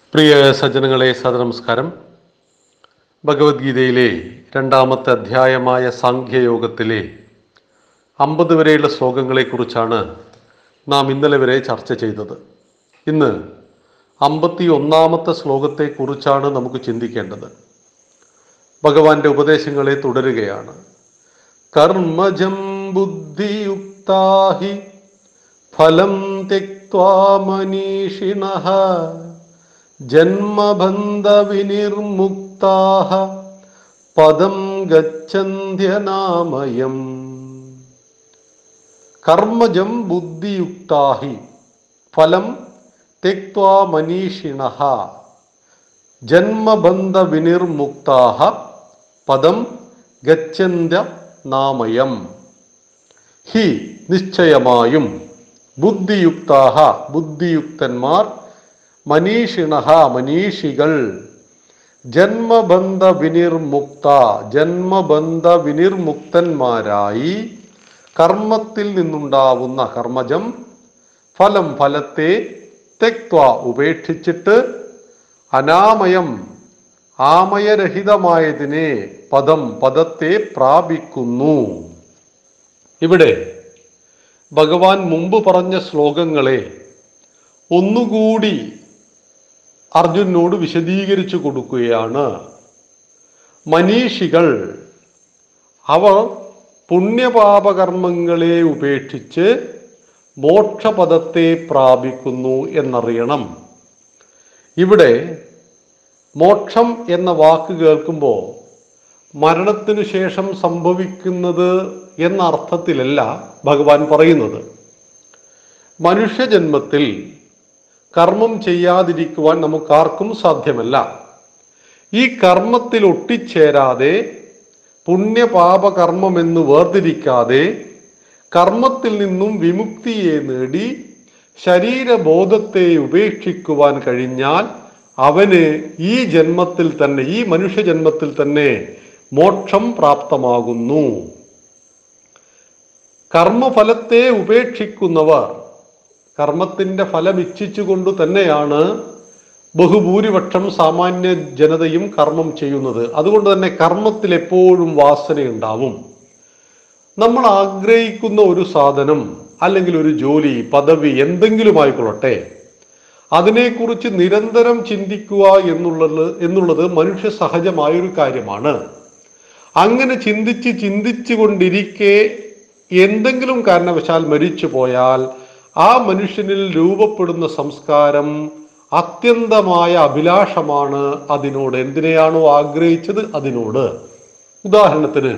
പ്രിയ സജ്ജനങ്ങളെ സദനമസ്കാരം ഭഗവത്ഗീതയിലെ രണ്ടാമത്തെ അധ്യായമായ സാഖ്യയോഗത്തിലെ അമ്പത് വരെയുള്ള ശ്ലോകങ്ങളെക്കുറിച്ചാണ് നാം ഇന്നലെ വരെ ചർച്ച ചെയ്തത് ഇന്ന് അമ്പത്തി ഒന്നാമത്തെ ശ്ലോകത്തെക്കുറിച്ചാണ് നമുക്ക് ചിന്തിക്കേണ്ടത് ഭഗവാന്റെ ഉപദേശങ്ങളെ തുടരുകയാണ് കർമ്മജം ബുദ്ധിയുക്താഹി ഫലം തെക്വാ മനീഷിണഃ ജന്മബന്ധവിനിർമുക്താഹ പദം ഗച്ഛന്ത്യനാമയം കർമ്മജം ബുദ്ധിയുക്താഹി ഫലം തെക്വാ മനീഷിണഃ ജന്മബന്ധവിനിർമുക്താഹ പദം ഗച്ഛന്ത്യ നാമയം ഹി നിശ്ചയമായും ബുദ്ധിയുക്താഹ ബുദ്ധിയുക്തന്മാർ മനീഷിണ മനീഷികൾ ജന്മബന്ധ വിനിർമുക്ത ജന്മബന്ധ വിനിർമുക്തന്മാരായി കർമ്മത്തിൽ നിന്നുണ്ടാവുന്ന കർമ്മജം ഫലം ഫലത്തെ തെക്വ ഉപേക്ഷിച്ചിട്ട് അനാമയം ആമയരഹിതമായതിനെ പദം പദത്തെ പ്രാപിക്കുന്നു ഇവിടെ ഭഗവാൻ മുമ്പ് പറഞ്ഞ ശ്ലോകങ്ങളെ ഒന്നുകൂടി അർജുനോട് വിശദീകരിച്ചു കൊടുക്കുകയാണ് മനീഷികൾ അവർ പുണ്യപാപകർമ്മങ്ങളെ ഉപേക്ഷിച്ച് മോക്ഷപദത്തെ പ്രാപിക്കുന്നു എന്നറിയണം ഇവിടെ മോക്ഷം എന്ന വാക്ക് കേൾക്കുമ്പോൾ മരണത്തിനു ശേഷം സംഭവിക്കുന്നത് എന്ന അർത്ഥത്തിലല്ല ഭഗവാൻ പറയുന്നത് മനുഷ്യജന്മത്തിൽ കർമ്മം ചെയ്യാതിരിക്കുവാൻ നമുക്കാർക്കും സാധ്യമല്ല ഈ കർമ്മത്തിൽ ഒട്ടിച്ചേരാതെ പുണ്യപാപകർമ്മമെന്ന് വേർതിരിക്കാതെ കർമ്മത്തിൽ നിന്നും വിമുക്തിയെ നേടി ശരീരബോധത്തെ ഉപേക്ഷിക്കുവാൻ കഴിഞ്ഞാൽ അവന് ഈ ജന്മത്തിൽ തന്നെ ഈ മനുഷ്യജന്മത്തിൽ തന്നെ മോക്ഷം പ്രാപ്തമാകുന്നു കർമ്മഫലത്തെ ഉപേക്ഷിക്കുന്നവർ കർമ്മത്തിന്റെ ഫലം ഇച്ഛിച്ചുകൊണ്ട് തന്നെയാണ് ബഹുഭൂരിപക്ഷം സാമാന്യ ജനതയും കർമ്മം ചെയ്യുന്നത് അതുകൊണ്ട് തന്നെ കർമ്മത്തിൽ എപ്പോഴും വാസനയുണ്ടാവും നമ്മൾ ആഗ്രഹിക്കുന്ന ഒരു സാധനം അല്ലെങ്കിൽ ഒരു ജോലി പദവി എന്തെങ്കിലും ആയിക്കൊള്ളട്ടെ അതിനെക്കുറിച്ച് നിരന്തരം ചിന്തിക്കുക എന്നുള്ളത് എന്നുള്ളത് മനുഷ്യ സഹജമായൊരു കാര്യമാണ് അങ്ങനെ ചിന്തിച്ച് ചിന്തിച്ചു കൊണ്ടിരിക്കെ എന്തെങ്കിലും കാരണവശാൽ മരിച്ചു പോയാൽ ആ മനുഷ്യനിൽ രൂപപ്പെടുന്ന സംസ്കാരം അത്യന്തമായ അഭിലാഷമാണ് അതിനോട് എന്തിനെയാണോ ആഗ്രഹിച്ചത് അതിനോട് ഉദാഹരണത്തിന്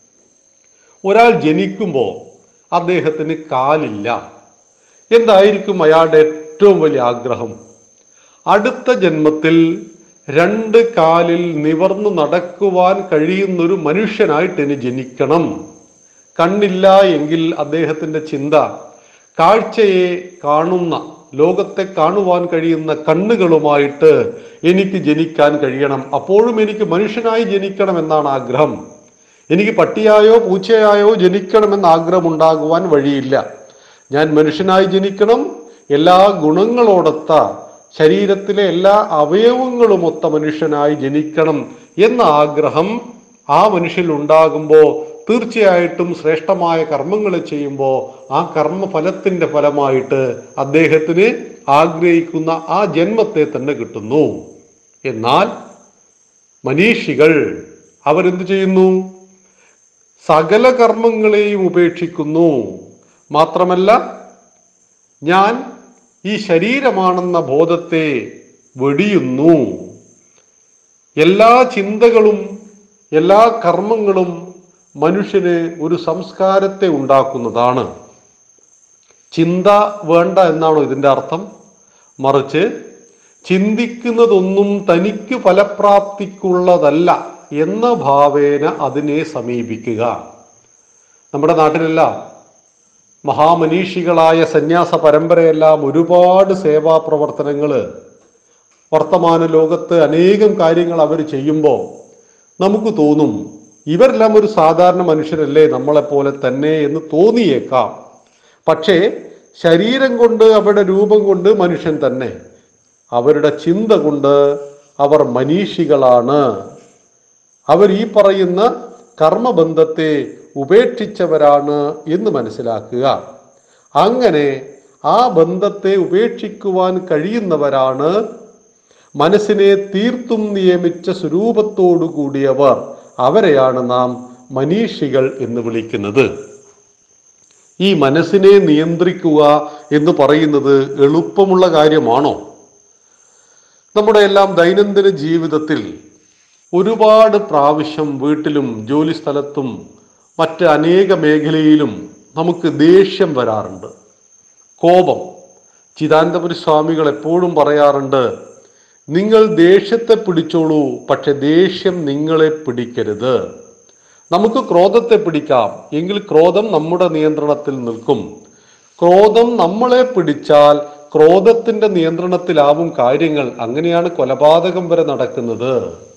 ഒരാൾ ജനിക്കുമ്പോൾ അദ്ദേഹത്തിന് കാലില്ല എന്തായിരിക്കും അയാളുടെ ഏറ്റവും വലിയ ആഗ്രഹം അടുത്ത ജന്മത്തിൽ രണ്ട് കാലിൽ നിവർന്നു നടക്കുവാൻ കഴിയുന്നൊരു മനുഷ്യനായിട്ട് ഇനി ജനിക്കണം കണ്ണില്ല എങ്കിൽ അദ്ദേഹത്തിന്റെ ചിന്ത കാഴ്ചയെ കാണുന്ന ലോകത്തെ കാണുവാൻ കഴിയുന്ന കണ്ണുകളുമായിട്ട് എനിക്ക് ജനിക്കാൻ കഴിയണം അപ്പോഴും എനിക്ക് മനുഷ്യനായി ജനിക്കണം എന്നാണ് ആഗ്രഹം എനിക്ക് പട്ടിയായോ പൂച്ചയായോ ജനിക്കണമെന്ന ആഗ്രഹം ഉണ്ടാകുവാൻ വഴിയില്ല ഞാൻ മനുഷ്യനായി ജനിക്കണം എല്ലാ ഗുണങ്ങളോടൊത്ത ശരീരത്തിലെ എല്ലാ അവയവങ്ങളുമൊത്ത മനുഷ്യനായി ജനിക്കണം എന്ന ആഗ്രഹം ആ മനുഷ്യനിൽ ഉണ്ടാകുമ്പോൾ തീർച്ചയായിട്ടും ശ്രേഷ്ഠമായ കർമ്മങ്ങൾ ചെയ്യുമ്പോൾ ആ കർമ്മഫലത്തിന്റെ ഫലമായിട്ട് അദ്ദേഹത്തിന് ആഗ്രഹിക്കുന്ന ആ ജന്മത്തെ തന്നെ കിട്ടുന്നു എന്നാൽ മനീഷികൾ അവരെന്ത് ചെയ്യുന്നു സകല കർമ്മങ്ങളെയും ഉപേക്ഷിക്കുന്നു മാത്രമല്ല ഞാൻ ഈ ശരീരമാണെന്ന ബോധത്തെ വെടിയുന്നു എല്ലാ ചിന്തകളും എല്ലാ കർമ്മങ്ങളും മനുഷ്യന് ഒരു സംസ്കാരത്തെ ഉണ്ടാക്കുന്നതാണ് ചിന്ത വേണ്ട എന്നാണോ ഇതിൻ്റെ അർത്ഥം മറിച്ച് ചിന്തിക്കുന്നതൊന്നും തനിക്ക് ഫലപ്രാപ്തിക്കുള്ളതല്ല എന്ന ഭാവേന അതിനെ സമീപിക്കുക നമ്മുടെ നാട്ടിലെല്ലാം മഹാമനീഷികളായ സന്യാസ പരമ്പരയെല്ലാം ഒരുപാട് സേവാ പ്രവർത്തനങ്ങൾ വർത്തമാന ലോകത്ത് അനേകം കാര്യങ്ങൾ അവർ ചെയ്യുമ്പോൾ നമുക്ക് തോന്നും ഇവരെല്ലാം ഒരു സാധാരണ മനുഷ്യരല്ലേ നമ്മളെപ്പോലെ തന്നെ എന്ന് തോന്നിയേക്കാം പക്ഷേ ശരീരം കൊണ്ട് അവരുടെ രൂപം കൊണ്ട് മനുഷ്യൻ തന്നെ അവരുടെ ചിന്ത കൊണ്ട് അവർ മനീഷികളാണ് അവർ ഈ പറയുന്ന കർമ്മബന്ധത്തെ ഉപേക്ഷിച്ചവരാണ് എന്ന് മനസ്സിലാക്കുക അങ്ങനെ ആ ബന്ധത്തെ ഉപേക്ഷിക്കുവാൻ കഴിയുന്നവരാണ് മനസ്സിനെ തീർത്തും നിയമിച്ച സ്വരൂപത്തോടു കൂടിയവർ അവരെയാണ് നാം മനീഷികൾ എന്ന് വിളിക്കുന്നത് ഈ മനസ്സിനെ നിയന്ത്രിക്കുക എന്ന് പറയുന്നത് എളുപ്പമുള്ള കാര്യമാണോ നമ്മുടെ എല്ലാം ദൈനംദിന ജീവിതത്തിൽ ഒരുപാട് പ്രാവശ്യം വീട്ടിലും ജോലി സ്ഥലത്തും മറ്റ് അനേക മേഖലയിലും നമുക്ക് ദേഷ്യം വരാറുണ്ട് കോപം ചിദാനന്ദപുരി സ്വാമികൾ എപ്പോഴും പറയാറുണ്ട് നിങ്ങൾ ദേഷ്യത്തെ പിടിച്ചോളൂ പക്ഷെ ദേഷ്യം നിങ്ങളെ പിടിക്കരുത് നമുക്ക് ക്രോധത്തെ പിടിക്കാം എങ്കിൽ ക്രോധം നമ്മുടെ നിയന്ത്രണത്തിൽ നിൽക്കും ക്രോധം നമ്മളെ പിടിച്ചാൽ ക്രോധത്തിന്റെ നിയന്ത്രണത്തിലാവും കാര്യങ്ങൾ അങ്ങനെയാണ് കൊലപാതകം വരെ നടക്കുന്നത്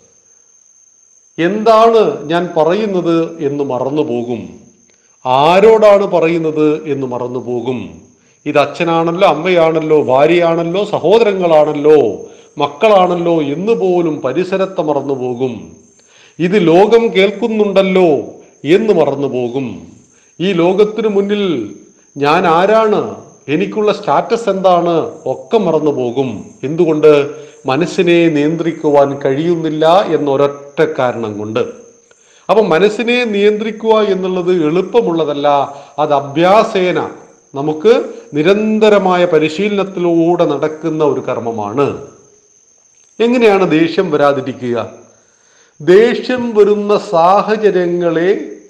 എന്താണ് ഞാൻ പറയുന്നത് എന്ന് മറന്നുപോകും ആരോടാണ് പറയുന്നത് എന്ന് മറന്നുപോകും ഇത് അച്ഛനാണല്ലോ അമ്മയാണല്ലോ ഭാര്യയാണല്ലോ സഹോദരങ്ങളാണല്ലോ മക്കളാണല്ലോ എന്ന് പോലും പരിസരത്തെ മറന്നുപോകും ഇത് ലോകം കേൾക്കുന്നുണ്ടല്ലോ എന്ന് മറന്നുപോകും ഈ ലോകത്തിനു മുന്നിൽ ഞാൻ ആരാണ് എനിക്കുള്ള സ്റ്റാറ്റസ് എന്താണ് ഒക്കെ മറന്നുപോകും എന്തുകൊണ്ട് മനസ്സിനെ നിയന്ത്രിക്കുവാൻ കഴിയുന്നില്ല എന്നൊരൊറ്റ കാരണം കൊണ്ട് അപ്പൊ മനസ്സിനെ നിയന്ത്രിക്കുക എന്നുള്ളത് എളുപ്പമുള്ളതല്ല അത് അഭ്യാസേന നമുക്ക് നിരന്തരമായ പരിശീലനത്തിലൂടെ നടക്കുന്ന ഒരു കർമ്മമാണ് എങ്ങനെയാണ് ദേഷ്യം വരാതിരിക്കുക ദേഷ്യം വരുന്ന സാഹചര്യങ്ങളെ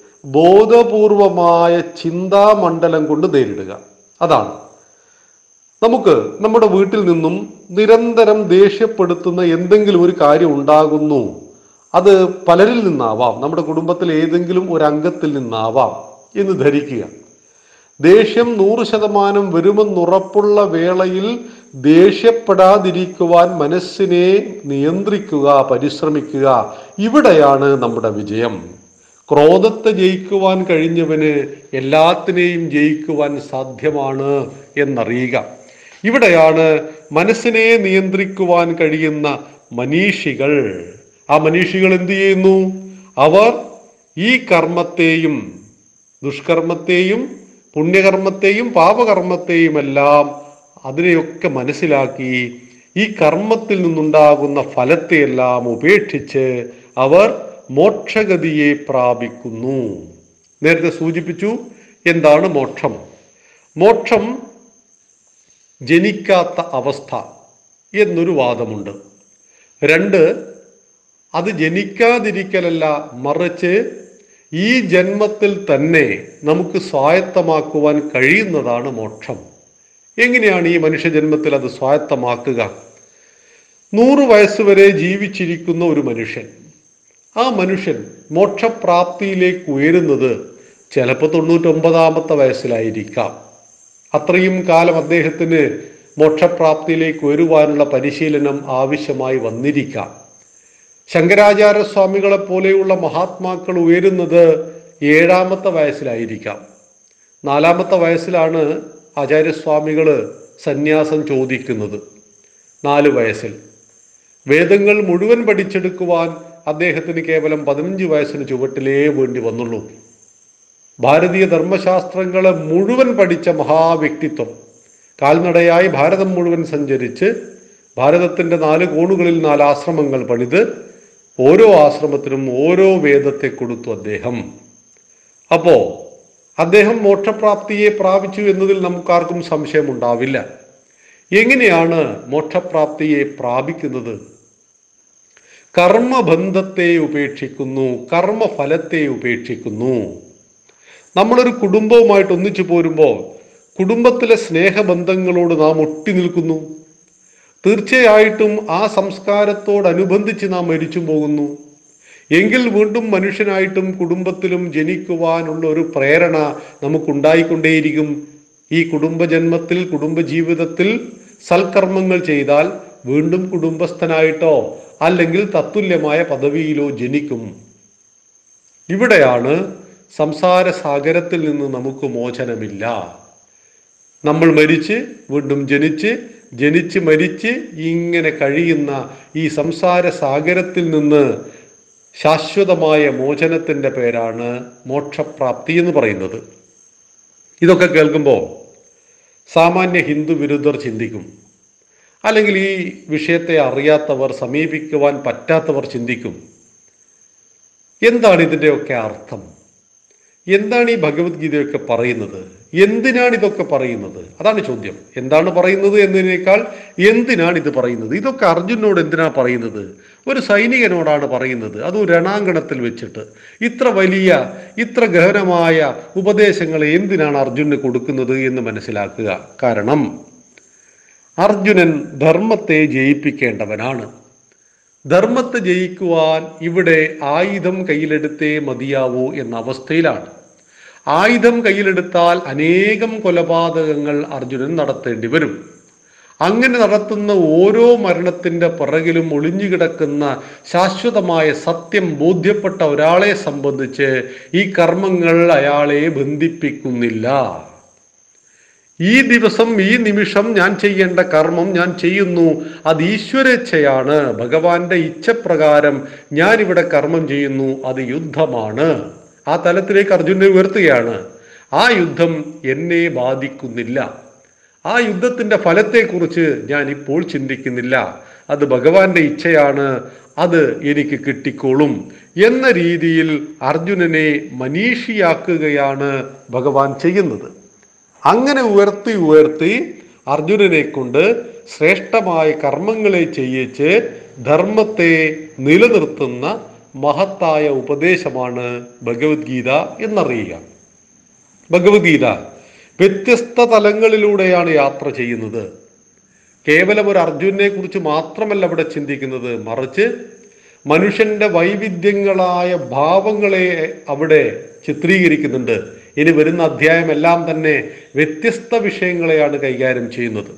ബോധപൂർവമായ ചിന്താമണ്ഡലം കൊണ്ട് നേരിടുക അതാണ് നമുക്ക് നമ്മുടെ വീട്ടിൽ നിന്നും നിരന്തരം ദേഷ്യപ്പെടുത്തുന്ന എന്തെങ്കിലും ഒരു കാര്യം ഉണ്ടാകുന്നു അത് പലരിൽ നിന്നാവാം നമ്മുടെ കുടുംബത്തിൽ ഏതെങ്കിലും ഒരു അംഗത്തിൽ നിന്നാവാം എന്ന് ധരിക്കുക ദേഷ്യം നൂറ് ശതമാനം വരുമെന്നുറപ്പുള്ള വേളയിൽ ദേഷ്യപ്പെടാതിരിക്കുവാൻ മനസ്സിനെ നിയന്ത്രിക്കുക പരിശ്രമിക്കുക ഇവിടെയാണ് നമ്മുടെ വിജയം ക്രോധത്തെ ജയിക്കുവാൻ കഴിഞ്ഞവന് എല്ലാത്തിനെയും ജയിക്കുവാൻ സാധ്യമാണ് എന്നറിയുക ഇവിടെയാണ് മനസ്സിനെ നിയന്ത്രിക്കുവാൻ കഴിയുന്ന മനീഷികൾ ആ മനീഷികൾ എന്ത് ചെയ്യുന്നു അവർ ഈ കർമ്മത്തെയും ദുഷ്കർമ്മത്തെയും പുണ്യകർമ്മത്തെയും പാപകർമ്മത്തെയും എല്ലാം അതിനെയൊക്കെ മനസ്സിലാക്കി ഈ കർമ്മത്തിൽ നിന്നുണ്ടാകുന്ന ഫലത്തെയെല്ലാം ഉപേക്ഷിച്ച് അവർ മോക്ഷഗതിയെ പ്രാപിക്കുന്നു നേരത്തെ സൂചിപ്പിച്ചു എന്താണ് മോക്ഷം മോക്ഷം ജനിക്കാത്ത അവസ്ഥ എന്നൊരു വാദമുണ്ട് രണ്ട് അത് ജനിക്കാതിരിക്കലല്ല മറിച്ച് ഈ ജന്മത്തിൽ തന്നെ നമുക്ക് സ്വായത്തമാക്കുവാൻ കഴിയുന്നതാണ് മോക്ഷം എങ്ങനെയാണ് ഈ മനുഷ്യജന്മത്തിൽ അത് സ്വായത്തമാക്കുക നൂറ് വയസ്സ് വരെ ജീവിച്ചിരിക്കുന്ന ഒരു മനുഷ്യൻ ആ മനുഷ്യൻ മോക്ഷപ്രാപ്തിയിലേക്ക് ഉയരുന്നത് ചിലപ്പോൾ തൊണ്ണൂറ്റൊമ്പതാമത്തെ വയസ്സിലായിരിക്കാം അത്രയും കാലം അദ്ദേഹത്തിന് മോക്ഷപ്രാപ്തിയിലേക്ക് ഉയരുവാനുള്ള പരിശീലനം ആവശ്യമായി വന്നിരിക്കാം ശങ്കരാചാര്യ സ്വാമികളെ പോലെയുള്ള മഹാത്മാക്കൾ ഉയരുന്നത് ഏഴാമത്തെ വയസ്സിലായിരിക്കാം നാലാമത്തെ വയസ്സിലാണ് ആചാര്യസ്വാമികൾ സന്യാസം ചോദിക്കുന്നത് നാല് വയസ്സിൽ വേദങ്ങൾ മുഴുവൻ പഠിച്ചെടുക്കുവാൻ അദ്ദേഹത്തിന് കേവലം പതിനഞ്ച് വയസ്സിന് ചുവട്ടിലേ വേണ്ടി വന്നുള്ളൂ ഭാരതീയ ധർമ്മശാസ്ത്രങ്ങളെ മുഴുവൻ പഠിച്ച മഹാവ്യക്തിത്വം കാൽനടയായി ഭാരതം മുഴുവൻ സഞ്ചരിച്ച് ഭാരതത്തിന്റെ നാല് കോണുകളിൽ നാല് ആശ്രമങ്ങൾ പണിത് ഓരോ ആശ്രമത്തിനും ഓരോ വേദത്തെ കൊടുത്തു അദ്ദേഹം അപ്പോ അദ്ദേഹം മോക്ഷപ്രാപ്തിയെ പ്രാപിച്ചു എന്നതിൽ നമുക്കാർക്കും സംശയമുണ്ടാവില്ല എങ്ങനെയാണ് മോക്ഷപ്രാപ്തിയെ പ്രാപിക്കുന്നത് കർമ്മബന്ധത്തെ ഉപേക്ഷിക്കുന്നു കർമ്മഫലത്തെ ഉപേക്ഷിക്കുന്നു നമ്മളൊരു കുടുംബവുമായിട്ട് ഒന്നിച്ചു പോരുമ്പോൾ കുടുംബത്തിലെ സ്നേഹബന്ധങ്ങളോട് നാം ഒട്ടി നിൽക്കുന്നു തീർച്ചയായിട്ടും ആ സംസ്കാരത്തോടനുബന്ധിച്ച് നാം മരിച്ചു പോകുന്നു എങ്കിൽ വീണ്ടും മനുഷ്യനായിട്ടും കുടുംബത്തിലും ജനിക്കുവാനുള്ള ഒരു പ്രേരണ നമുക്കുണ്ടായിക്കൊണ്ടേയിരിക്കും ഈ കുടുംബജന്മത്തിൽ കുടുംബജീവിതത്തിൽ സൽക്കർമ്മങ്ങൾ ചെയ്താൽ വീണ്ടും കുടുംബസ്ഥനായിട്ടോ അല്ലെങ്കിൽ തത്തുല്യമായ പദവിയിലോ ജനിക്കും ഇവിടെയാണ് സംസാര സാഗരത്തിൽ നിന്ന് നമുക്ക് മോചനമില്ല നമ്മൾ മരിച്ച് വീണ്ടും ജനിച്ച് ജനിച്ച് മരിച്ച് ഇങ്ങനെ കഴിയുന്ന ഈ സംസാര സാഗരത്തിൽ നിന്ന് ശാശ്വതമായ മോചനത്തിൻ്റെ പേരാണ് മോക്ഷപ്രാപ്തി എന്ന് പറയുന്നത് ഇതൊക്കെ കേൾക്കുമ്പോൾ സാമാന്യ ഹിന്ദു വിരുദ്ധർ ചിന്തിക്കും അല്ലെങ്കിൽ ഈ വിഷയത്തെ അറിയാത്തവർ സമീപിക്കുവാൻ പറ്റാത്തവർ ചിന്തിക്കും എന്താണ് ഇതിൻ്റെയൊക്കെ അർത്ഥം എന്താണ് ഈ ഭഗവത്ഗീതയൊക്കെ പറയുന്നത് എന്തിനാണ് ഇതൊക്കെ പറയുന്നത് അതാണ് ചോദ്യം എന്താണ് പറയുന്നത് എന്നതിനേക്കാൾ എന്തിനാണ് ഇത് പറയുന്നത് ഇതൊക്കെ അർജുനോട് എന്തിനാണ് പറയുന്നത് ഒരു സൈനികനോടാണ് പറയുന്നത് അത് ഒരു രണാങ്കണത്തിൽ വെച്ചിട്ട് ഇത്ര വലിയ ഇത്ര ഗഹനമായ ഉപദേശങ്ങൾ എന്തിനാണ് അർജുനന് കൊടുക്കുന്നത് എന്ന് മനസ്സിലാക്കുക കാരണം അർജുനൻ ധർമ്മത്തെ ജയിപ്പിക്കേണ്ടവനാണ് ധർമ്മത്തെ ജയിക്കുവാൻ ഇവിടെ ആയുധം കയ്യിലെടുത്തേ മതിയാവൂ എന്ന അവസ്ഥയിലാണ് ആയുധം കയ്യിലെടുത്താൽ അനേകം കൊലപാതകങ്ങൾ അർജുനൻ നടത്തേണ്ടി വരും അങ്ങനെ നടത്തുന്ന ഓരോ മരണത്തിന്റെ പിറകിലും ഒളിഞ്ഞുകിടക്കുന്ന ശാശ്വതമായ സത്യം ബോധ്യപ്പെട്ട ഒരാളെ സംബന്ധിച്ച് ഈ കർമ്മങ്ങൾ അയാളെ ബന്ധിപ്പിക്കുന്നില്ല ഈ ദിവസം ഈ നിമിഷം ഞാൻ ചെയ്യേണ്ട കർമ്മം ഞാൻ ചെയ്യുന്നു അത് ഈശ്വരേച്ഛയാണ് ഭഗവാന്റെ ഇച്ഛപ്രകാരം ഞാൻ ഇവിടെ കർമ്മം ചെയ്യുന്നു അത് യുദ്ധമാണ് ആ തലത്തിലേക്ക് അർജുനെ ഉയർത്തുകയാണ് ആ യുദ്ധം എന്നെ ബാധിക്കുന്നില്ല ആ യുദ്ധത്തിന്റെ ഫലത്തെക്കുറിച്ച് ഞാൻ ഇപ്പോൾ ചിന്തിക്കുന്നില്ല അത് ഭഗവാന്റെ ഇച്ഛയാണ് അത് എനിക്ക് കിട്ടിക്കോളും എന്ന രീതിയിൽ അർജുനനെ മനീഷിയാക്കുകയാണ് ഭഗവാൻ ചെയ്യുന്നത് അങ്ങനെ ഉയർത്തി ഉയർത്തി അർജുനനെ കൊണ്ട് ശ്രേഷ്ഠമായ കർമ്മങ്ങളെ ചെയ്യിച്ച് ധർമ്മത്തെ നിലനിർത്തുന്ന മഹത്തായ ഉപദേശമാണ് ഭഗവത്ഗീത എന്നറിയുക ഭഗവത്ഗീത വ്യത്യസ്ത തലങ്ങളിലൂടെയാണ് യാത്ര ചെയ്യുന്നത് കേവലം ഒരു അർജുനെ കുറിച്ച് മാത്രമല്ല അവിടെ ചിന്തിക്കുന്നത് മറിച്ച് മനുഷ്യന്റെ വൈവിധ്യങ്ങളായ ഭാവങ്ങളെ അവിടെ ചിത്രീകരിക്കുന്നുണ്ട് ഇനി വരുന്ന അധ്യായം എല്ലാം തന്നെ വ്യത്യസ്ത വിഷയങ്ങളെയാണ് കൈകാര്യം ചെയ്യുന്നത്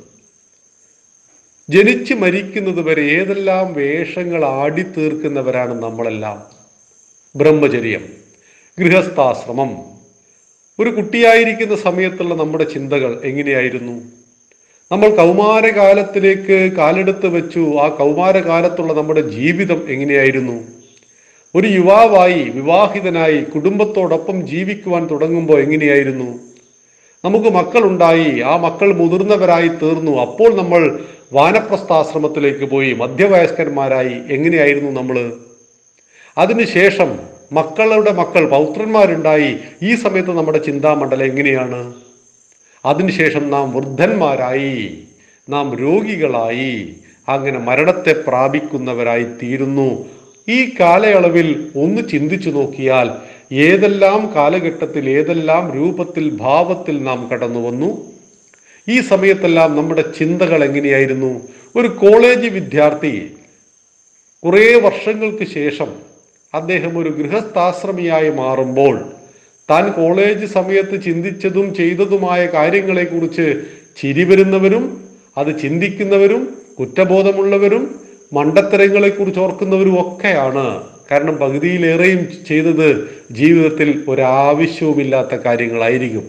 ജനിച്ച് മരിക്കുന്നത് വരെ ഏതെല്ലാം വേഷങ്ങൾ ആടിത്തീർക്കുന്നവരാണ് നമ്മളെല്ലാം ബ്രഹ്മചര്യം ഗൃഹസ്ഥാശ്രമം ഒരു കുട്ടിയായിരിക്കുന്ന സമയത്തുള്ള നമ്മുടെ ചിന്തകൾ എങ്ങനെയായിരുന്നു നമ്മൾ കൗമാരകാലത്തിലേക്ക് കാലെടുത്ത് വെച്ചു ആ കൗമാരകാലത്തുള്ള നമ്മുടെ ജീവിതം എങ്ങനെയായിരുന്നു ഒരു യുവാവായി വിവാഹിതനായി കുടുംബത്തോടൊപ്പം ജീവിക്കുവാൻ തുടങ്ങുമ്പോൾ എങ്ങനെയായിരുന്നു നമുക്ക് മക്കളുണ്ടായി ആ മക്കൾ മുതിർന്നവരായി തീർന്നു അപ്പോൾ നമ്മൾ വാനപ്രസ്ഥാശ്രമത്തിലേക്ക് പോയി മധ്യവയസ്കന്മാരായി എങ്ങനെയായിരുന്നു നമ്മൾ അതിനുശേഷം മക്കളുടെ മക്കൾ പൗത്രന്മാരുണ്ടായി ഈ സമയത്ത് നമ്മുടെ ചിന്താമണ്ഡലം എങ്ങനെയാണ് അതിനുശേഷം നാം വൃദ്ധന്മാരായി നാം രോഗികളായി അങ്ങനെ മരണത്തെ പ്രാപിക്കുന്നവരായി തീരുന്നു ഈ കാലയളവിൽ ഒന്ന് ചിന്തിച്ചു നോക്കിയാൽ ഏതെല്ലാം കാലഘട്ടത്തിൽ ഏതെല്ലാം രൂപത്തിൽ ഭാവത്തിൽ നാം കടന്നു വന്നു ഈ സമയത്തെല്ലാം നമ്മുടെ ചിന്തകൾ എങ്ങനെയായിരുന്നു ഒരു കോളേജ് വിദ്യാർത്ഥി കുറേ വർഷങ്ങൾക്ക് ശേഷം അദ്ദേഹം ഒരു ഗൃഹസ്ഥാശ്രമിയായി മാറുമ്പോൾ താൻ കോളേജ് സമയത്ത് ചിന്തിച്ചതും ചെയ്തതുമായ കാര്യങ്ങളെക്കുറിച്ച് ചിരി വരുന്നവരും അത് ചിന്തിക്കുന്നവരും കുറ്റബോധമുള്ളവരും മണ്ടത്തരങ്ങളെക്കുറിച്ച് ഓർക്കുന്നവരും ഒക്കെയാണ് കാരണം പകുതിയിലേറെയും ചെയ്തത് ജീവിതത്തിൽ ഒരാവശ്യവുമില്ലാത്ത കാര്യങ്ങളായിരിക്കും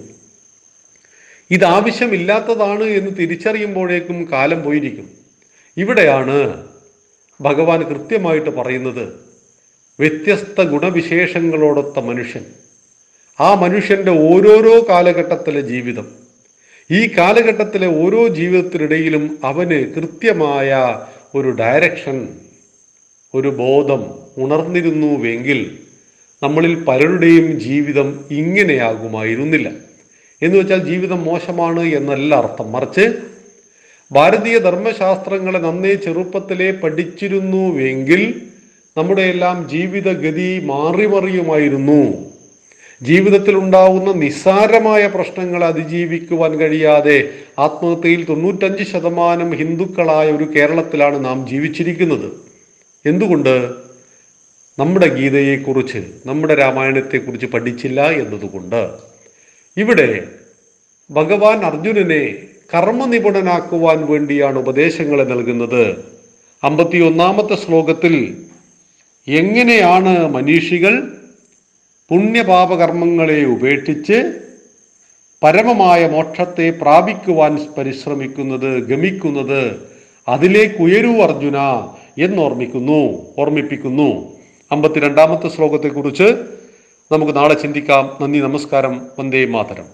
ഇത് ആവശ്യമില്ലാത്തതാണ് എന്ന് തിരിച്ചറിയുമ്പോഴേക്കും കാലം പോയിരിക്കും ഇവിടെയാണ് ഭഗവാൻ കൃത്യമായിട്ട് പറയുന്നത് വ്യത്യസ്ത ഗുണവിശേഷങ്ങളോടൊത്ത മനുഷ്യൻ ആ മനുഷ്യന്റെ ഓരോരോ കാലഘട്ടത്തിലെ ജീവിതം ഈ കാലഘട്ടത്തിലെ ഓരോ ജീവിതത്തിനിടയിലും അവന് കൃത്യമായ ഒരു ഡയറക്ഷൻ ഒരു ബോധം ഉണർന്നിരുന്നുവെങ്കിൽ നമ്മളിൽ പലരുടെയും ജീവിതം ഇങ്ങനെയാകുമായിരുന്നില്ല എന്ന് വെച്ചാൽ ജീവിതം മോശമാണ് എന്നല്ല അർത്ഥം മറിച്ച് ഭാരതീയ ധർമ്മശാസ്ത്രങ്ങളെ നന്നേ ചെറുപ്പത്തിലേ പഠിച്ചിരുന്നുവെങ്കിൽ നമ്മുടെ എല്ലാം ജീവിതഗതി മാറി മറിയുമായിരുന്നു ജീവിതത്തിൽ ഉണ്ടാവുന്ന നിസ്സാരമായ പ്രശ്നങ്ങളെ അതിജീവിക്കുവാൻ കഴിയാതെ ആത്മഹത്യയിൽ തൊണ്ണൂറ്റഞ്ച് ശതമാനം ഹിന്ദുക്കളായ ഒരു കേരളത്തിലാണ് നാം ജീവിച്ചിരിക്കുന്നത് എന്തുകൊണ്ട് നമ്മുടെ ഗീതയെക്കുറിച്ച് നമ്മുടെ രാമായണത്തെക്കുറിച്ച് പഠിച്ചില്ല എന്നതുകൊണ്ട് ഇവിടെ ഭഗവാൻ അർജുനനെ കർമ്മനിപുണനാക്കുവാൻ വേണ്ടിയാണ് ഉപദേശങ്ങളെ നൽകുന്നത് അമ്പത്തി ഒന്നാമത്തെ ശ്ലോകത്തിൽ എങ്ങനെയാണ് മനീഷികൾ പുണ്യപാപകർമ്മങ്ങളെ ഉപേക്ഷിച്ച് പരമമായ മോക്ഷത്തെ പ്രാപിക്കുവാൻ പരിശ്രമിക്കുന്നത് ഗമിക്കുന്നത് അതിലേക്ക് ഉയരൂ അർജുന എന്നോർമ്മിക്കുന്നു ഓർമ്മിപ്പിക്കുന്നു അമ്പത്തിരണ്ടാമത്തെ ശ്ലോകത്തെക്കുറിച്ച് നമുക്ക് നാളെ ചിന്തിക്കാം നന്ദി നമസ്കാരം വന്ദേ മാതരം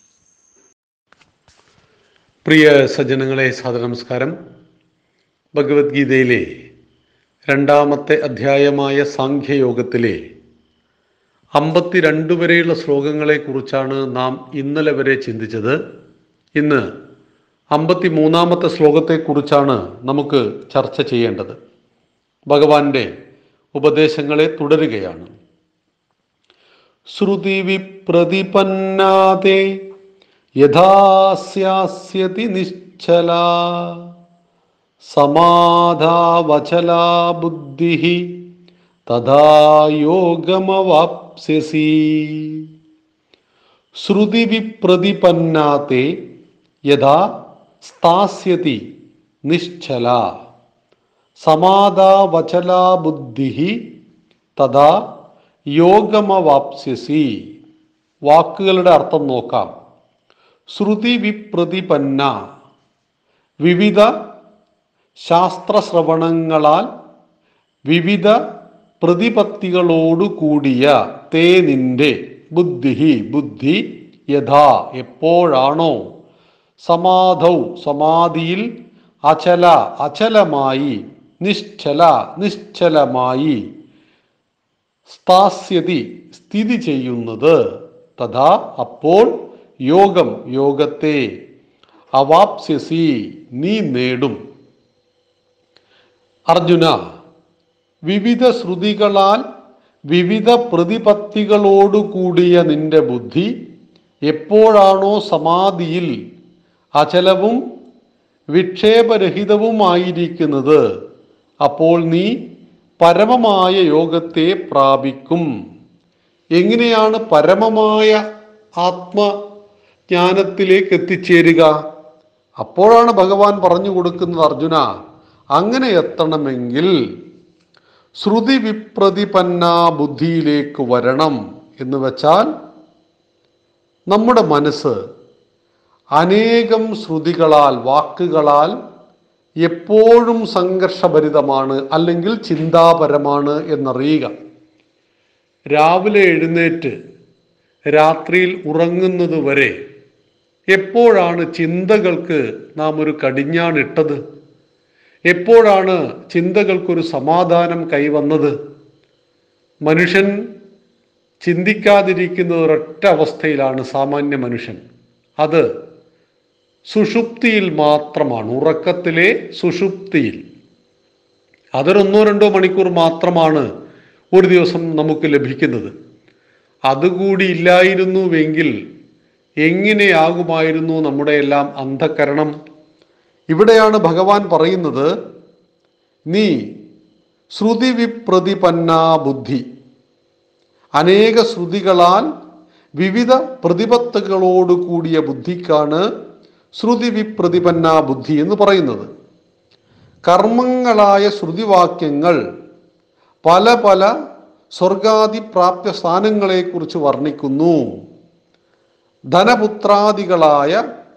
പ്രിയ സജ്ജനങ്ങളെ സാദര നമസ്കാരം ഭഗവത്ഗീതയിലെ രണ്ടാമത്തെ അധ്യായമായ സാഖ്യയോഗത്തിലെ അമ്പത്തിരണ്ട് വരെയുള്ള ശ്ലോകങ്ങളെ കുറിച്ചാണ് നാം ഇന്നലെ വരെ ചിന്തിച്ചത് ഇന്ന് അമ്പത്തി മൂന്നാമത്തെ ശ്ലോകത്തെക്കുറിച്ചാണ് നമുക്ക് ചർച്ച ചെയ്യേണ്ടത് ഭഗവാന്റെ ഉപദേശങ്ങളെ തുടരുകയാണ് ശ്രുതി വിപ്രതിപന്നാതെ യഥാസ്യാസ്യതി നിശ്ചല സമാധാവചലാ ബുദ്ധി തഥാ യോഗമവാപ്സ്യസി ശ്രുതി വിപ്രതിപന്നാത്തെ യഥാ സ്ഥാസ്യതി നിശ്ചല സമാധാവചലാ ബുദ്ധി തഥാ യോഗമവാപ്സ്യസി വാക്കുകളുടെ അർത്ഥം നോക്കാം ശ്രുതി വിപ്രതിപന്ന വിവിധ ശാസ്ത്രശ്രവണങ്ങളാൽ വിവിധ പ്രതിപത്തികളോടു കൂടിയ തേ നിന്റെ ബുദ്ധി ബുദ്ധി യഥാ എപ്പോഴാണോ സമാധൗ സമാധിയിൽ അചല അചലമായി നിശ്ചല നിശ്ചലമായി സ്ഥാസ്യതി സ്ഥിതി ചെയ്യുന്നത് തഥാ അപ്പോൾ യോഗം യോഗത്തെ അവാപ്സ്യസി നീ നേടും അർജുന വിവിധ ശ്രുതികളാൽ വിവിധ പ്രതിപത്തികളോടു കൂടിയ നിന്റെ ബുദ്ധി എപ്പോഴാണോ സമാധിയിൽ അചലവും വിക്ഷേപരഹിതവുമായിരിക്കുന്നത് അപ്പോൾ നീ പരമമായ യോഗത്തെ പ്രാപിക്കും എങ്ങനെയാണ് പരമമായ ആത്മജ്ഞാനത്തിലേക്ക് എത്തിച്ചേരുക അപ്പോഴാണ് ഭഗവാൻ പറഞ്ഞു കൊടുക്കുന്നത് അർജുന അങ്ങനെ എത്തണമെങ്കിൽ ശ്രുതി വിപ്രതിപന്ന ബുദ്ധിയിലേക്ക് വരണം എന്ന് വെച്ചാൽ നമ്മുടെ മനസ്സ് അനേകം ശ്രുതികളാൽ വാക്കുകളാൽ എപ്പോഴും സംഘർഷഭരിതമാണ് അല്ലെങ്കിൽ ചിന്താപരമാണ് എന്നറിയുക രാവിലെ എഴുന്നേറ്റ് രാത്രിയിൽ ഉറങ്ങുന്നത് വരെ എപ്പോഴാണ് ചിന്തകൾക്ക് നാം ഒരു കടിഞ്ഞാണിട്ടത് എപ്പോഴാണ് ചിന്തകൾക്കൊരു സമാധാനം കൈവന്നത് മനുഷ്യൻ ചിന്തിക്കാതിരിക്കുന്ന ഒരൊറ്റ അവസ്ഥയിലാണ് സാമാന്യ മനുഷ്യൻ അത് സുഷുപ്തിയിൽ മാത്രമാണ് ഉറക്കത്തിലെ സുഷുപ്തിയിൽ അതൊരൊന്നോ രണ്ടോ മണിക്കൂർ മാത്രമാണ് ഒരു ദിവസം നമുക്ക് ലഭിക്കുന്നത് അതുകൂടി ഇല്ലായിരുന്നുവെങ്കിൽ എങ്ങനെയാകുമായിരുന്നു നമ്മുടെ എല്ലാം അന്ധകരണം ഇവിടെയാണ് ഭഗവാൻ പറയുന്നത് നീ ശ്രുതി വിപ്രതിപന്ന ബുദ്ധി അനേക ശ്രുതികളാൽ വിവിധ പ്രതിപത്തുകളോട് കൂടിയ ബുദ്ധിക്കാണ് ശ്രുതി വിപ്രതിപന്ന ബുദ്ധി എന്ന് പറയുന്നത് കർമ്മങ്ങളായ ശ്രുതിവാക്യങ്ങൾ പല പല സ്വർഗാദി പ്രാപ്യ സ്ഥാനങ്ങളെക്കുറിച്ച് വർണ്ണിക്കുന്നു ധനപുത്രാദികളായ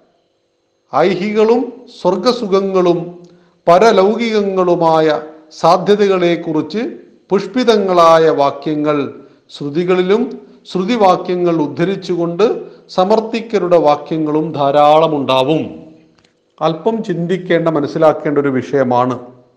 ഐഹികളും സ്വർഗസുഖങ്ങളും പരലൗകികങ്ങളുമായ സാധ്യതകളെക്കുറിച്ച് പുഷ്പിതങ്ങളായ വാക്യങ്ങൾ ശ്രുതികളിലും ശ്രുതിവാക്യങ്ങൾ ഉദ്ധരിച്ചുകൊണ്ട് സമർത്ഥിക്കരുടെ വാക്യങ്ങളും ധാരാളമുണ്ടാവും അല്പം ചിന്തിക്കേണ്ട മനസ്സിലാക്കേണ്ട ഒരു വിഷയമാണ്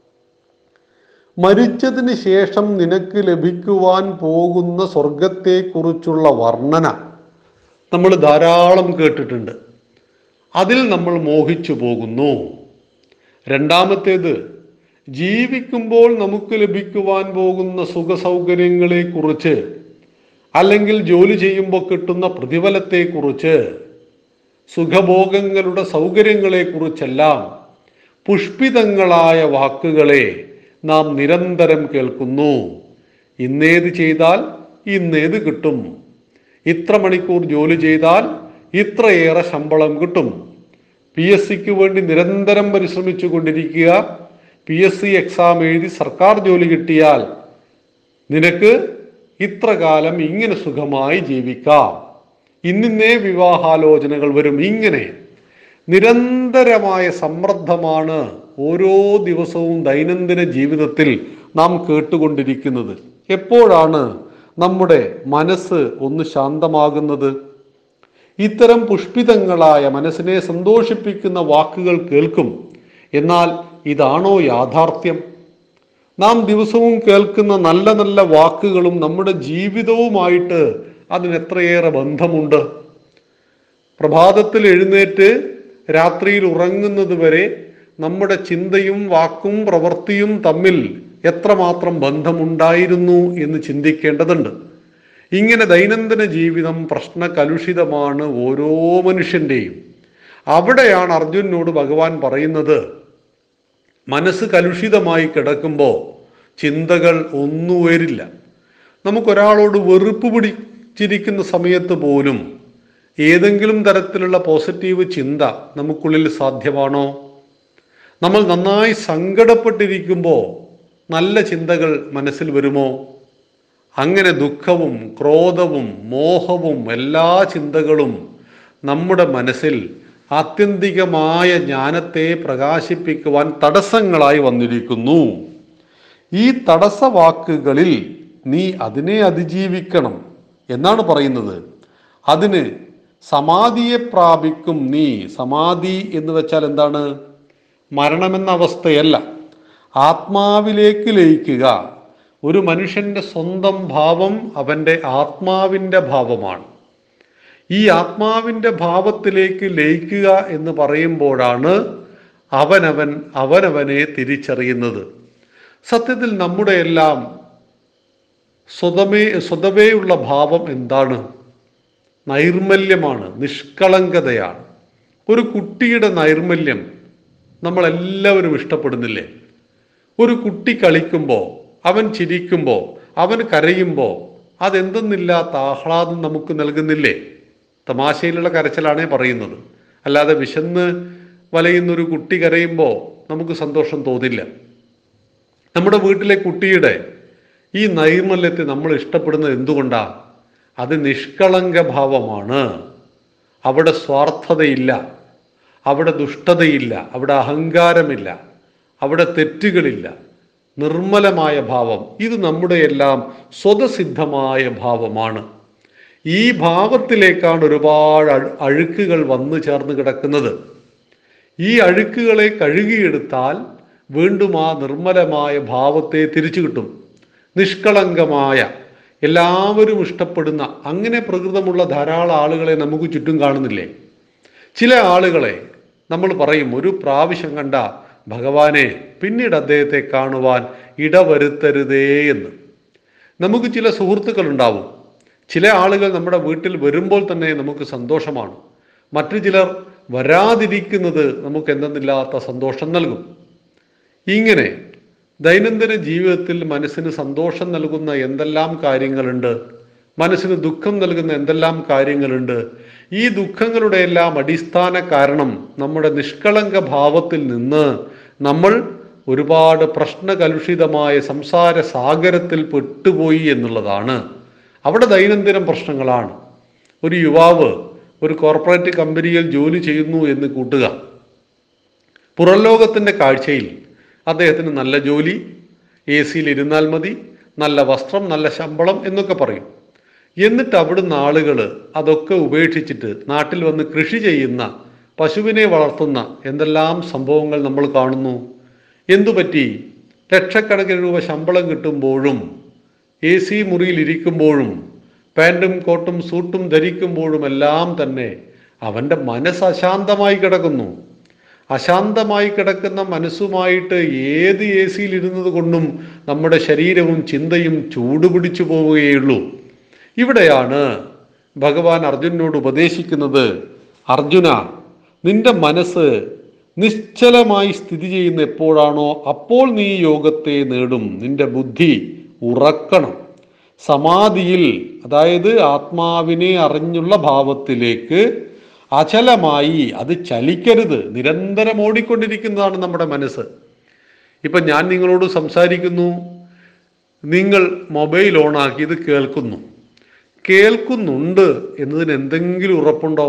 മരിച്ചതിന് ശേഷം നിനക്ക് ലഭിക്കുവാൻ പോകുന്ന സ്വർഗത്തെക്കുറിച്ചുള്ള വർണ്ണന നമ്മൾ ധാരാളം കേട്ടിട്ടുണ്ട് അതിൽ നമ്മൾ മോഹിച്ചു പോകുന്നു രണ്ടാമത്തേത് ജീവിക്കുമ്പോൾ നമുക്ക് ലഭിക്കുവാൻ പോകുന്ന സുഖ സൗകര്യങ്ങളെക്കുറിച്ച് അല്ലെങ്കിൽ ജോലി ചെയ്യുമ്പോൾ കിട്ടുന്ന പ്രതിഫലത്തെക്കുറിച്ച് സുഖഭോഗങ്ങളുടെ സൗകര്യങ്ങളെക്കുറിച്ചെല്ലാം പുഷ്പിതങ്ങളായ വാക്കുകളെ നാം നിരന്തരം കേൾക്കുന്നു ഇന്നേത് ചെയ്താൽ ഇന്നേത് കിട്ടും ഇത്ര മണിക്കൂർ ജോലി ചെയ്താൽ ഇത്രയേറെ ശമ്പളം കിട്ടും പി എസ് സിക്ക് വേണ്ടി നിരന്തരം പരിശ്രമിച്ചു കൊണ്ടിരിക്കുക പി എസ് സി എക്സാം എഴുതി സർക്കാർ ജോലി കിട്ടിയാൽ നിനക്ക് ഇത്ര കാലം ഇങ്ങനെ സുഖമായി ജീവിക്കാം ഇന്നിന്നേ വിവാഹാലോചനകൾ വരും ഇങ്ങനെ നിരന്തരമായ സമ്മർദ്ദമാണ് ഓരോ ദിവസവും ദൈനംദിന ജീവിതത്തിൽ നാം കേട്ടുകൊണ്ടിരിക്കുന്നത് എപ്പോഴാണ് നമ്മുടെ മനസ്സ് ഒന്ന് ശാന്തമാകുന്നത് ഇത്തരം പുഷ്പിതങ്ങളായ മനസ്സിനെ സന്തോഷിപ്പിക്കുന്ന വാക്കുകൾ കേൾക്കും എന്നാൽ ഇതാണോ യാഥാർത്ഥ്യം നാം ദിവസവും കേൾക്കുന്ന നല്ല നല്ല വാക്കുകളും നമ്മുടെ ജീവിതവുമായിട്ട് അതിന് എത്രയേറെ ബന്ധമുണ്ട് പ്രഭാതത്തിൽ എഴുന്നേറ്റ് രാത്രിയിൽ ഉറങ്ങുന്നത് വരെ നമ്മുടെ ചിന്തയും വാക്കും പ്രവൃത്തിയും തമ്മിൽ എത്രമാത്രം ബന്ധമുണ്ടായിരുന്നു എന്ന് ചിന്തിക്കേണ്ടതുണ്ട് ഇങ്ങനെ ദൈനംദിന ജീവിതം പ്രശ്ന കലുഷിതമാണ് ഓരോ മനുഷ്യൻ്റെയും അവിടെയാണ് അർജുനോട് ഭഗവാൻ പറയുന്നത് മനസ്സ് കലുഷിതമായി കിടക്കുമ്പോൾ ചിന്തകൾ ഒന്നും ഉയരില്ല നമുക്കൊരാളോട് വെറുപ്പ് പിടിച്ചിരിക്കുന്ന സമയത്ത് പോലും ഏതെങ്കിലും തരത്തിലുള്ള പോസിറ്റീവ് ചിന്ത നമുക്കുള്ളിൽ സാധ്യമാണോ നമ്മൾ നന്നായി സങ്കടപ്പെട്ടിരിക്കുമ്പോൾ നല്ല ചിന്തകൾ മനസ്സിൽ വരുമോ അങ്ങനെ ദുഃഖവും ക്രോധവും മോഹവും എല്ലാ ചിന്തകളും നമ്മുടെ മനസ്സിൽ ആത്യന്തികമായ ജ്ഞാനത്തെ പ്രകാശിപ്പിക്കുവാൻ തടസ്സങ്ങളായി വന്നിരിക്കുന്നു ഈ തടസ്സവാക്കുകളിൽ നീ അതിനെ അതിജീവിക്കണം എന്നാണ് പറയുന്നത് അതിന് സമാധിയെ പ്രാപിക്കും നീ സമാധി എന്ന് വെച്ചാൽ എന്താണ് മരണമെന്ന അവസ്ഥയല്ല ആത്മാവിലേക്ക് ലയിക്കുക ഒരു മനുഷ്യന്റെ സ്വന്തം ഭാവം അവൻ്റെ ആത്മാവിൻ്റെ ഭാവമാണ് ഈ ആത്മാവിൻ്റെ ഭാവത്തിലേക്ക് ലയിക്കുക എന്ന് പറയുമ്പോഴാണ് അവനവൻ അവനവനെ തിരിച്ചറിയുന്നത് സത്യത്തിൽ നമ്മുടെ എല്ലാം സ്വതമേ സ്വതവേയുള്ള ഭാവം എന്താണ് നൈർമല്യമാണ് നിഷ്കളങ്കതയാണ് ഒരു കുട്ടിയുടെ നൈർമല്യം നമ്മളെല്ലാവരും ഇഷ്ടപ്പെടുന്നില്ലേ ഒരു കുട്ടി കളിക്കുമ്പോൾ അവൻ ചിരിക്കുമ്പോൾ അവൻ കരയുമ്പോൾ അതെന്തെന്നില്ലാത്ത ആഹ്ലാദം നമുക്ക് നൽകുന്നില്ലേ തമാശയിലുള്ള കരച്ചിലാണേ പറയുന്നത് അല്ലാതെ വിശന്ന് വലയുന്നൊരു കുട്ടി കരയുമ്പോൾ നമുക്ക് സന്തോഷം തോന്നില്ല നമ്മുടെ വീട്ടിലെ കുട്ടിയുടെ ഈ നൈർമല്യത്തെ നമ്മൾ ഇഷ്ടപ്പെടുന്നത് എന്തുകൊണ്ടാ അത് നിഷ്കളങ്ക ഭാവമാണ് അവിടെ സ്വാർത്ഥതയില്ല അവിടെ ദുഷ്ടതയില്ല അവിടെ അഹങ്കാരമില്ല അവിടെ തെറ്റുകളില്ല നിർമ്മലമായ ഭാവം ഇത് നമ്മുടെ എല്ലാം സ്വതസിദ്ധമായ ഭാവമാണ് ഈ ഭാവത്തിലേക്കാണ് ഒരുപാട് അഴു- അഴുക്കുകൾ വന്നു ചേർന്ന് കിടക്കുന്നത് ഈ അഴുക്കുകളെ കഴുകിയെടുത്താൽ വീണ്ടും ആ നിർമ്മലമായ ഭാവത്തെ തിരിച്ചു കിട്ടും നിഷ്കളങ്കമായ എല്ലാവരും ഇഷ്ടപ്പെടുന്ന അങ്ങനെ പ്രകൃതമുള്ള ധാരാളം ആളുകളെ നമുക്ക് ചുറ്റും കാണുന്നില്ലേ ചില ആളുകളെ നമ്മൾ പറയും ഒരു പ്രാവശ്യം കണ്ട ഭഗവാനെ പിന്നീട് അദ്ദേഹത്തെ കാണുവാൻ ഇടവരുത്തരുതേ എന്ന് നമുക്ക് ചില സുഹൃത്തുക്കൾ ഉണ്ടാവും ചില ആളുകൾ നമ്മുടെ വീട്ടിൽ വരുമ്പോൾ തന്നെ നമുക്ക് സന്തോഷമാണ് മറ്റു ചിലർ വരാതിരിക്കുന്നത് നമുക്ക് എന്തെന്നില്ലാത്ത സന്തോഷം നൽകും ഇങ്ങനെ ദൈനംദിന ജീവിതത്തിൽ മനസ്സിന് സന്തോഷം നൽകുന്ന എന്തെല്ലാം കാര്യങ്ങളുണ്ട് മനസ്സിന് ദുഃഖം നൽകുന്ന എന്തെല്ലാം കാര്യങ്ങളുണ്ട് ഈ ദുഃഖങ്ങളുടെ എല്ലാം അടിസ്ഥാന കാരണം നമ്മുടെ നിഷ്കളങ്ക ഭാവത്തിൽ നിന്ന് നമ്മൾ ഒരുപാട് പ്രശ്നകലുഷിതമായ സംസാര സാഗരത്തിൽ പെട്ടുപോയി എന്നുള്ളതാണ് അവിടെ ദൈനംദിന പ്രശ്നങ്ങളാണ് ഒരു യുവാവ് ഒരു കോർപ്പറേറ്റ് കമ്പനിയിൽ ജോലി ചെയ്യുന്നു എന്ന് കൂട്ടുക പുറം ലോകത്തിൻ്റെ കാഴ്ചയിൽ അദ്ദേഹത്തിന് നല്ല ജോലി എ സിയിൽ ഇരുന്നാൽ മതി നല്ല വസ്ത്രം നല്ല ശമ്പളം എന്നൊക്കെ പറയും എന്നിട്ട് അവിടുന്ന് ആളുകൾ അതൊക്കെ ഉപേക്ഷിച്ചിട്ട് നാട്ടിൽ വന്ന് കൃഷി ചെയ്യുന്ന പശുവിനെ വളർത്തുന്ന എന്തെല്ലാം സംഭവങ്ങൾ നമ്മൾ കാണുന്നു എന്തുപറ്റി ലക്ഷക്കണക്കിന് രൂപ ശമ്പളം കിട്ടുമ്പോഴും എ സി മുറിയിൽ ഇരിക്കുമ്പോഴും പാൻറ്റും കോട്ടും സൂട്ടും ധരിക്കുമ്പോഴും എല്ലാം തന്നെ അവൻ്റെ മനസ്സ് അശാന്തമായി കിടക്കുന്നു അശാന്തമായി കിടക്കുന്ന മനസ്സുമായിട്ട് ഏത് എ സിയിൽ ഇരുന്നത് കൊണ്ടും നമ്മുടെ ശരീരവും ചിന്തയും ചൂടുപിടിച്ചു പോവുകയുള്ളൂ ഇവിടെയാണ് ഭഗവാൻ അർജുനോട് ഉപദേശിക്കുന്നത് അർജുന നിന്റെ മനസ്സ് നിശ്ചലമായി സ്ഥിതി ചെയ്യുന്ന എപ്പോഴാണോ അപ്പോൾ നീ യോഗത്തെ നേടും നിന്റെ ബുദ്ധി ഉറക്കണം സമാധിയിൽ അതായത് ആത്മാവിനെ അറിഞ്ഞുള്ള ഭാവത്തിലേക്ക് അചലമായി അത് ചലിക്കരുത് നിരന്തരം ഓടിക്കൊണ്ടിരിക്കുന്നതാണ് നമ്മുടെ മനസ്സ് ഇപ്പം ഞാൻ നിങ്ങളോട് സംസാരിക്കുന്നു നിങ്ങൾ മൊബൈൽ ഓണാക്കി ഇത് കേൾക്കുന്നു കേൾക്കുന്നുണ്ട് എന്നതിന് എന്തെങ്കിലും ഉറപ്പുണ്ടോ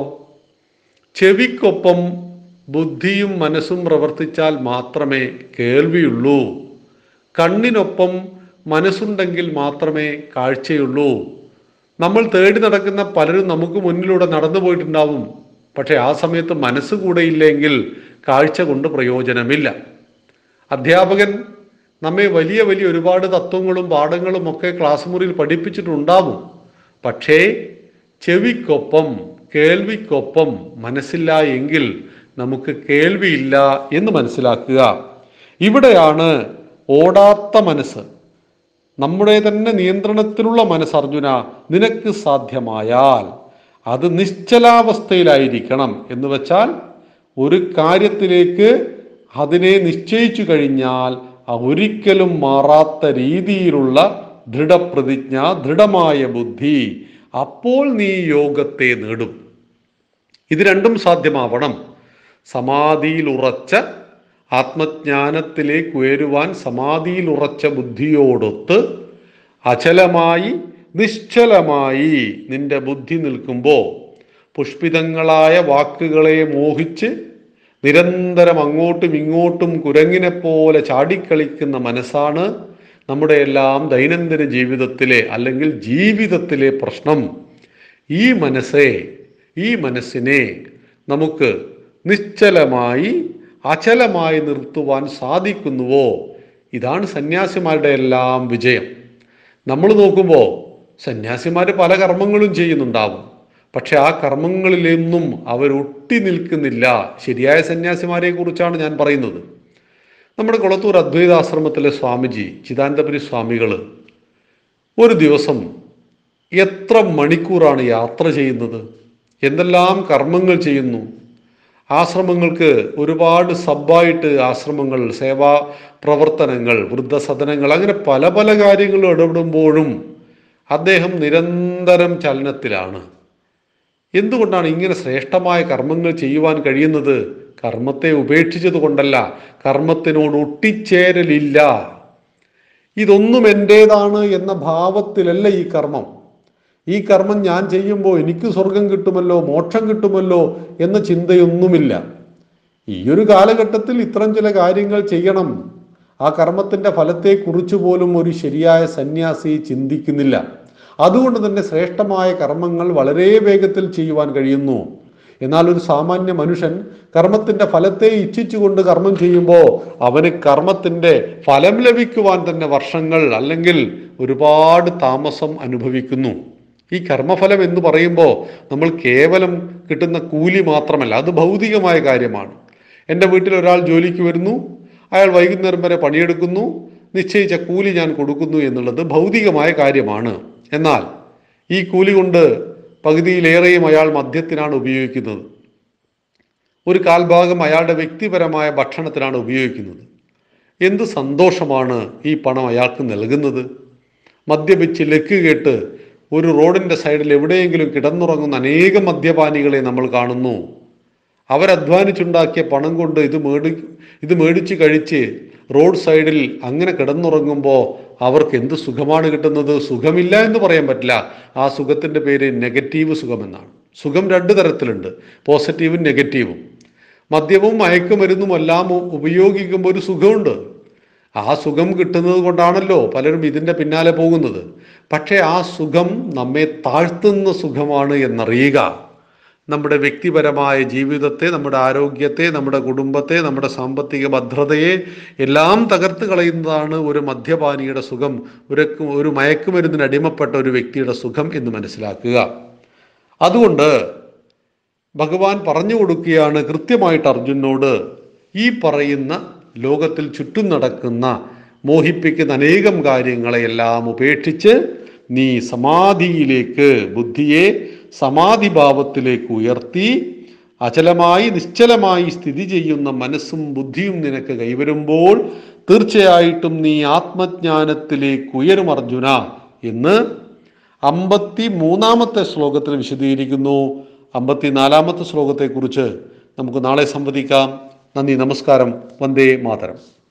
ചെവിക്കൊപ്പം ബുദ്ധിയും മനസ്സും പ്രവർത്തിച്ചാൽ മാത്രമേ കേൾവിയുള്ളൂ കണ്ണിനൊപ്പം മനസ്സുണ്ടെങ്കിൽ മാത്രമേ കാഴ്ചയുള്ളൂ നമ്മൾ തേടി നടക്കുന്ന പലരും നമുക്ക് മുന്നിലൂടെ നടന്നു പോയിട്ടുണ്ടാവും പക്ഷെ ആ സമയത്ത് മനസ്സ് കൂടെ ഇല്ലെങ്കിൽ കാഴ്ച കൊണ്ട് പ്രയോജനമില്ല അധ്യാപകൻ നമ്മെ വലിയ വലിയ ഒരുപാട് തത്വങ്ങളും പാഠങ്ങളും ഒക്കെ ക്ലാസ് മുറിയിൽ പഠിപ്പിച്ചിട്ടുണ്ടാവും പക്ഷേ ചെവിക്കൊപ്പം കേൾവിക്കൊപ്പം മനസ്സില്ല എങ്കിൽ നമുക്ക് കേൾവിയില്ല എന്ന് മനസ്സിലാക്കുക ഇവിടെയാണ് ഓടാത്ത മനസ്സ് നമ്മുടെ തന്നെ നിയന്ത്രണത്തിലുള്ള മനസ്സ് അർജുന നിനക്ക് സാധ്യമായാൽ അത് നിശ്ചലാവസ്ഥയിലായിരിക്കണം എന്ന് വെച്ചാൽ ഒരു കാര്യത്തിലേക്ക് അതിനെ നിശ്ചയിച്ചു കഴിഞ്ഞാൽ ആ ഒരിക്കലും മാറാത്ത രീതിയിലുള്ള ദൃഢപ്രതിജ്ഞ ദൃഢമായ ബുദ്ധി അപ്പോൾ നീ യോഗത്തെ നേടും ഇത് രണ്ടും സാധ്യമാവണം സമാധിയിൽ ഉറച്ച ആത്മജ്ഞാനത്തിലേക്ക് ഉയരുവാൻ സമാധിയിൽ ഉറച്ച ബുദ്ധിയോടൊത്ത് അചലമായി നിശ്ചലമായി നിന്റെ ബുദ്ധി നിൽക്കുമ്പോൾ പുഷ്പിതങ്ങളായ വാക്കുകളെ മോഹിച്ച് നിരന്തരം അങ്ങോട്ടും ഇങ്ങോട്ടും കുരങ്ങിനെ പോലെ ചാടിക്കളിക്കുന്ന മനസ്സാണ് നമ്മുടെ എല്ലാം ദൈനംദിന ജീവിതത്തിലെ അല്ലെങ്കിൽ ജീവിതത്തിലെ പ്രശ്നം ഈ മനസ്സെ ഈ മനസ്സിനെ നമുക്ക് നിശ്ചലമായി അചലമായി നിർത്തുവാൻ സാധിക്കുന്നുവോ ഇതാണ് സന്യാസിമാരുടെ എല്ലാം വിജയം നമ്മൾ നോക്കുമ്പോൾ സന്യാസിമാർ പല കർമ്മങ്ങളും ചെയ്യുന്നുണ്ടാവും പക്ഷെ ആ കർമ്മങ്ങളിലൊന്നും അവർ ഒട്ടി നിൽക്കുന്നില്ല ശരിയായ സന്യാസിമാരെ കുറിച്ചാണ് ഞാൻ പറയുന്നത് നമ്മുടെ കുളത്തൂർ അദ്വൈതാശ്രമത്തിലെ സ്വാമിജി ചിദാനന്ദപുരി സ്വാമികൾ ഒരു ദിവസം എത്ര മണിക്കൂറാണ് യാത്ര ചെയ്യുന്നത് എന്തെല്ലാം കർമ്മങ്ങൾ ചെയ്യുന്നു ആശ്രമങ്ങൾക്ക് ഒരുപാട് സബ്ബായിട്ട് ആശ്രമങ്ങൾ സേവാ പ്രവർത്തനങ്ങൾ വൃദ്ധസദനങ്ങൾ അങ്ങനെ പല പല കാര്യങ്ങളും ഇടപെടുമ്പോഴും അദ്ദേഹം നിരന്തരം ചലനത്തിലാണ് എന്തുകൊണ്ടാണ് ഇങ്ങനെ ശ്രേഷ്ഠമായ കർമ്മങ്ങൾ ചെയ്യുവാൻ കഴിയുന്നത് കർമ്മത്തെ ഉപേക്ഷിച്ചത് കൊണ്ടല്ല കർമ്മത്തിനോട് ഒട്ടിച്ചേരലില്ല ഇതൊന്നും എൻ്റേതാണ് എന്ന ഭാവത്തിലല്ല ഈ കർമ്മം ഈ കർമ്മം ഞാൻ ചെയ്യുമ്പോൾ എനിക്ക് സ്വർഗം കിട്ടുമല്ലോ മോക്ഷം കിട്ടുമല്ലോ എന്ന ചിന്തയൊന്നുമില്ല ഈ ഒരു കാലഘട്ടത്തിൽ ഇത്തരം ചില കാര്യങ്ങൾ ചെയ്യണം ആ കർമ്മത്തിന്റെ ഫലത്തെക്കുറിച്ച് പോലും ഒരു ശരിയായ സന്യാസി ചിന്തിക്കുന്നില്ല അതുകൊണ്ട് തന്നെ ശ്രേഷ്ഠമായ കർമ്മങ്ങൾ വളരെ വേഗത്തിൽ ചെയ്യുവാൻ കഴിയുന്നു എന്നാൽ ഒരു സാമാന്യ മനുഷ്യൻ കർമ്മത്തിന്റെ ഫലത്തെ ഇച്ഛിച്ചുകൊണ്ട് കർമ്മം ചെയ്യുമ്പോൾ അവന് കർമ്മത്തിന്റെ ഫലം ലഭിക്കുവാൻ തന്നെ വർഷങ്ങൾ അല്ലെങ്കിൽ ഒരുപാട് താമസം അനുഭവിക്കുന്നു ഈ കർമ്മഫലം എന്ന് പറയുമ്പോൾ നമ്മൾ കേവലം കിട്ടുന്ന കൂലി മാത്രമല്ല അത് ഭൗതികമായ കാര്യമാണ് എൻ്റെ വീട്ടിൽ ഒരാൾ ജോലിക്ക് വരുന്നു അയാൾ വൈകുന്നേരം വരെ പണിയെടുക്കുന്നു നിശ്ചയിച്ച കൂലി ഞാൻ കൊടുക്കുന്നു എന്നുള്ളത് ഭൗതികമായ കാര്യമാണ് എന്നാൽ ഈ കൂലി കൊണ്ട് പകുതിയിലേറെയും അയാൾ മദ്യത്തിനാണ് ഉപയോഗിക്കുന്നത് ഒരു കാൽഭാഗം അയാളുടെ വ്യക്തിപരമായ ഭക്ഷണത്തിനാണ് ഉപയോഗിക്കുന്നത് എന്ത് സന്തോഷമാണ് ഈ പണം അയാൾക്ക് നൽകുന്നത് മദ്യപിച്ച് ലക്ക് കേട്ട് ഒരു റോഡിൻ്റെ സൈഡിൽ എവിടെയെങ്കിലും കിടന്നുറങ്ങുന്ന അനേകം മദ്യപാനികളെ നമ്മൾ കാണുന്നു അവരധ്വാനിച്ചുണ്ടാക്കിയ പണം കൊണ്ട് ഇത് മേടി ഇത് മേടിച്ച് കഴിച്ച് റോഡ് സൈഡിൽ അങ്ങനെ കിടന്നുറങ്ങുമ്പോൾ അവർക്ക് എന്ത് സുഖമാണ് കിട്ടുന്നത് സുഖമില്ല എന്ന് പറയാൻ പറ്റില്ല ആ സുഖത്തിൻ്റെ പേര് നെഗറ്റീവ് സുഖമെന്നാണ് സുഖം രണ്ട് തരത്തിലുണ്ട് പോസിറ്റീവും നെഗറ്റീവും മദ്യവും മയക്കുമരുന്നും എല്ലാം ഉപയോഗിക്കുമ്പോൾ ഒരു സുഖമുണ്ട് ആ സുഖം കിട്ടുന്നത് കൊണ്ടാണല്ലോ പലരും ഇതിൻ്റെ പിന്നാലെ പോകുന്നത് പക്ഷേ ആ സുഖം നമ്മെ താഴ്ത്തുന്ന സുഖമാണ് എന്നറിയുക നമ്മുടെ വ്യക്തിപരമായ ജീവിതത്തെ നമ്മുടെ ആരോഗ്യത്തെ നമ്മുടെ കുടുംബത്തെ നമ്മുടെ സാമ്പത്തിക ഭദ്രതയെ എല്ലാം തകർത്ത് കളയുന്നതാണ് ഒരു മദ്യപാനിയുടെ സുഖം ഒരു ഒരു മയക്കുമരുന്നിന് അടിമപ്പെട്ട ഒരു വ്യക്തിയുടെ സുഖം എന്ന് മനസ്സിലാക്കുക അതുകൊണ്ട് ഭഗവാൻ പറഞ്ഞു കൊടുക്കുകയാണ് കൃത്യമായിട്ട് അർജുനോട് ഈ പറയുന്ന ലോകത്തിൽ ചുറ്റും നടക്കുന്ന മോഹിപ്പിക്കുന്ന അനേകം കാര്യങ്ങളെയെല്ലാം ഉപേക്ഷിച്ച് നീ സമാധിയിലേക്ക് ബുദ്ധിയെ സമാധിഭാവത്തിലേക്ക് ഉയർത്തി അചലമായി നിശ്ചലമായി സ്ഥിതി ചെയ്യുന്ന മനസ്സും ബുദ്ധിയും നിനക്ക് കൈവരുമ്പോൾ തീർച്ചയായിട്ടും നീ ആത്മജ്ഞാനത്തിലേക്ക് ഉയരും അർജുന എന്ന് അമ്പത്തി മൂന്നാമത്തെ ശ്ലോകത്തിൽ വിശദീകരിക്കുന്നു അമ്പത്തിനാലാമത്തെ ശ്ലോകത്തെക്കുറിച്ച് നമുക്ക് നാളെ സംവദിക്കാം നന്ദി നമസ്കാരം വന്ദേ മാതരം